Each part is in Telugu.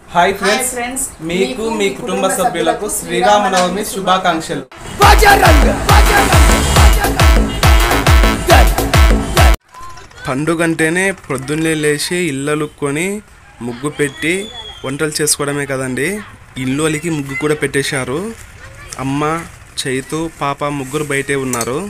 హాయ్ ఫ్రెండ్స్ ఫ్రెండ్స్ మీకు మీ కుటుంబ సభ్యులకు శ్రీరామనవమి శుభాకాంక్షలు పండుగ అంటేనే పొద్దున్నే లేచి ఇళ్ళలుక్కొని ముగ్గు పెట్టి వంటలు చేసుకోవడమే కదండి ఇల్లు అలికి ముగ్గు కూడా పెట్టేశారు అమ్మ చైతు పాప ముగ్గురు బయటే ఉన్నారు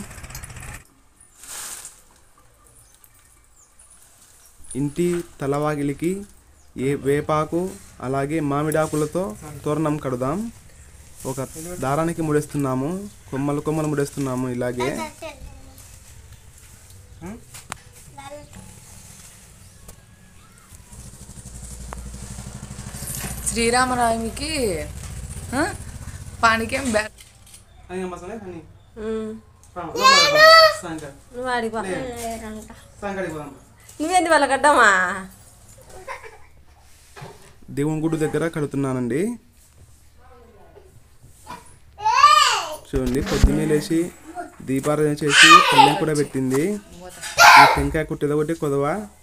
ఇంటి తలవాగిలికి ఏ వేపాకు అలాగే మామిడాకులతో తోరణం కడదాం ఒక దారానికి ముడేస్తున్నాము కొమ్మలు కొమ్మలు ముడేస్తున్నాము ఇలాగే శ్రీరామనవమికి ఆ, పానికేం బ్యాట్ నువ్వు అడిగిపో నువ్వేంది వాళ్ళ కట్టమా దేవుని గుడి దగ్గర కడుతున్నానండి చూడండి పొద్దున్నే లేచి దీపారాధన చేసి పల్లెం కూడా పెట్టింది ఈ టెంకాయ కుట్టేది ఒకటి కొదవ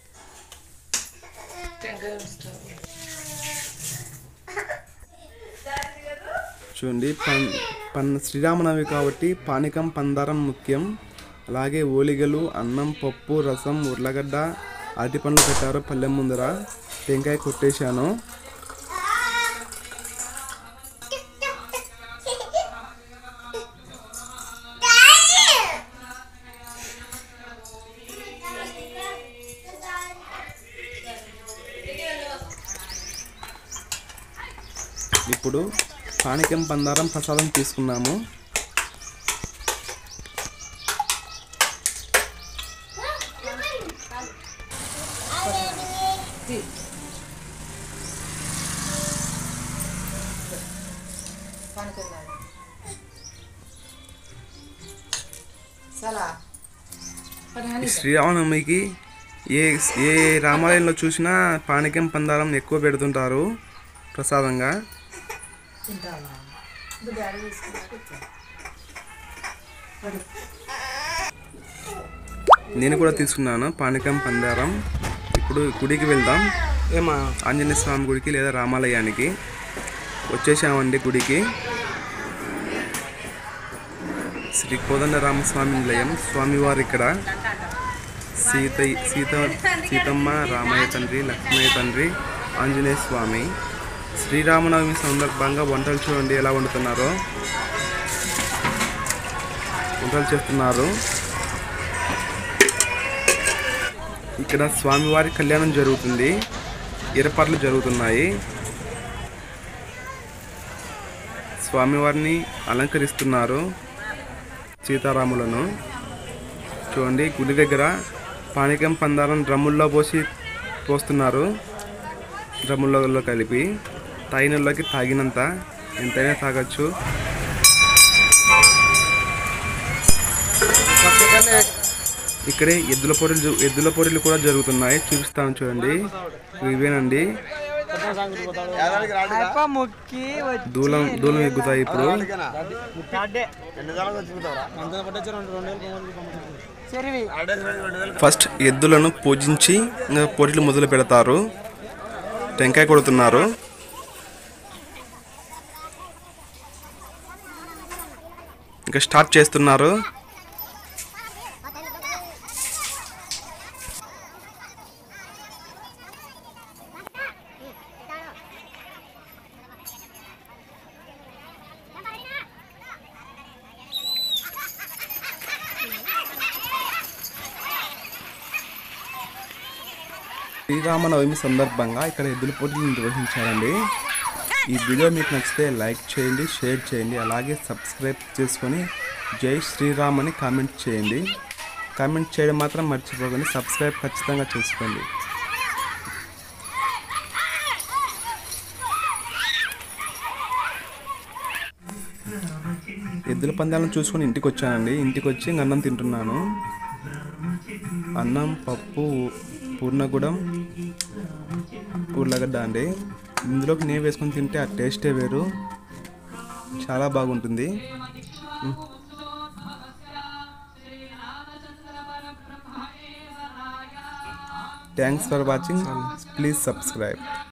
చూడండి పన్ పన్ శ్రీరామనవమి కాబట్టి పానికం పందారం ముఖ్యం అలాగే ఓలిగలు అన్నం పప్పు రసం ఉర్లగడ్డ అరటి పండ్లు పెట్టారు పల్లెం ముందర టెంకాయ కొట్టేశాను ఇప్పుడు పానికం పందారం ప్రసాదం తీసుకున్నాము సలా ఈ శ్రీరామనవమికి ఏ ఏ రామాలయంలో చూసినా పానికం పందారం ఎక్కువ పెడుతుంటారు ప్రసాదంగా నేను కూడా తీసుకున్నాను పానకం పందారం ఇప్పుడు గుడికి వెళ్దాం ఏమా ఆంజనేయ స్వామి గుడికి లేదా రామాలయానికి వచ్చేసామండి గుడికి శ్రీ కోదండరామస్వామి నిలయం స్వామివారు ఇక్కడ సీత సీత సీతమ్మ రామయ్య తండ్రి లక్ష్మయ్య తండ్రి ఆంజనేయ స్వామి శ్రీరామనవమి సందర్భంగా వంటలు చూడండి ఎలా వండుతున్నారో వంటలు చేస్తున్నారు ఇక్కడ స్వామివారి కళ్యాణం జరుగుతుంది ఏర్పాట్లు జరుగుతున్నాయి స్వామివారిని అలంకరిస్తున్నారు సీతారాములను చూడండి గుడి దగ్గర పానికం పందారం డ్రమ్ముల్లో పోసి పోస్తున్నారు డ్రమ్ముల్లో కలిపి తాగినోళ్ళకి తాగినంత ఎంతైనా తాగొచ్చు ఇక్కడే ఎద్దుల పొరులు జరు- ఎద్దుల పొరులు కూడా జరుగుతున్నాయి చూపిస్తాను చూడండి ఇవేనండి దూలం దూలం ఎగ్గుతాయి ఇప్పుడు ఫస్ట్ ఎద్దులను పూజించి ఇంకా పొరిలు మొదలు పెడతారు టెంకాయ కొడుతున్నారు ఇంకా స్టార్ట్ చేస్తున్నారు శ్రీరామనవమి సందర్భంగా ఇక్కడ ఎద్దుల పోటీలు నిర్వహించారండి ఈ వీడియో మీకు నచ్చితే లైక్ చేయండి షేర్ చేయండి అలాగే సబ్స్క్రైబ్ చేసుకొని జై శ్రీరామ్ అని కామెంట్ చేయండి కామెంట్ చేయడం మాత్రం మర్చిపోకండి సబ్స్క్రైబ్ ఖచ్చితంగా చేసుకోండి ఎద్దుల పందాలను చూసుకొని ఇంటికి వచ్చానండి ఇంటికి వచ్చి ఇంక అన్నం తింటున్నాను అన్నం పప్పు పూర్ణగుడం ఉర్లగడ్డ అండి ఇందులోకి నెయ్యి వేసుకొని తింటే ఆ టేస్టే వేరు చాలా బాగుంటుంది thanks for watching please subscribe